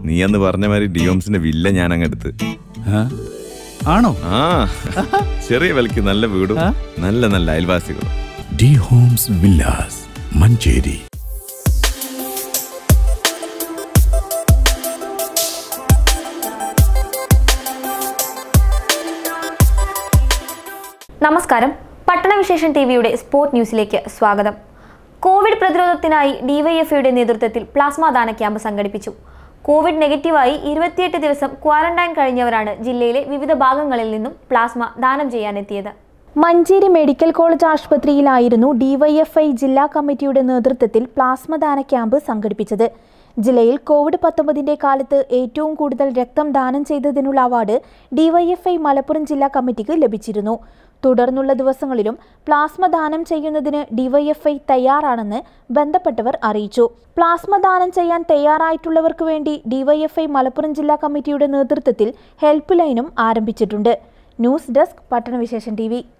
നീ അന്ന് പറഞ്ഞ മാതിരി ഡിയോംസിന്റെ വില്ല ഞാൻ അങ്ങ് എടുത്ത് ആ? ആണോ ആ ചെറിയ വിലക്ക് നല്ല വീടും നല്ല നല്ല അയൽവാസികളും ഡി ഹോംസ് വില്ലാസ് മഞ്ചേരി നമസ്കാരം പട്ടണവിശേഷൻ ടി വിയുടെ സ്പോർട് ന്യൂസിലേക്ക് സ്വാഗതം കോവിഡ് പ്രതിരോധത്തിനായി ഡിവൈഎഫ്ഐയുടെ നേതൃത്വത്തിൽ പ്ലാസ്മ ദാന ക്യാമ്പ് സംഘടിപ്പിച്ചു കോവിഡ് നെഗറ്റീവായി ഇരുപത്തിയെട്ട് ദിവസം ക്വാറന്റൈൻ കഴിഞ്ഞവരാണ് ജില്ലയിലെ വിവിധ ഭാഗങ്ങളിൽ നിന്നും പ്ലാസ്മ ദാനം ചെയ്യാനെത്തിയത് മഞ്ചേരി മെഡിക്കൽ കോളേജ് ആശുപത്രിയിലായിരുന്നു ഡിവൈഎഫ്ഐ ജില്ലാ കമ്മിറ്റിയുടെ നേതൃത്വത്തിൽ പ്ലാസ്മ ദാന ക്യാമ്പ് സംഘടിപ്പിച്ചത് ജില്ലയിൽ കോവിഡ് പത്തൊമ്പതിന്റെ കാലത്ത് ഏറ്റവും കൂടുതൽ രക്തം ദാനം ചെയ്തതിനുള്ള അവാർഡ് ഡിവൈഎഫ്ഐ മലപ്പുറം ജില്ലാ കമ്മിറ്റിക്ക് ലഭിച്ചിരുന്നു തുടർന്നുള്ള ദിവസങ്ങളിലും പ്ലാസ്മ ദാനം ചെയ്യുന്നതിന് ഡിവൈഎഫ്ഐ തയ്യാറാണെന്ന് ബന്ധപ്പെട്ടവർ അറിയിച്ചു പ്ലാസ്മ ദാനം ചെയ്യാൻ തയ്യാറായിട്ടുള്ളവർക്ക് വേണ്ടി ഡിവൈഎഫ്ഐ മലപ്പുറം ജില്ലാ കമ്മിറ്റിയുടെ നേതൃത്വത്തിൽ ഹെൽപ്പ് ലൈനും ആരംഭിച്ചിട്ടുണ്ട് ന്യൂസ് ഡെസ്ക് പട്ടണവിശേഷൻ ടി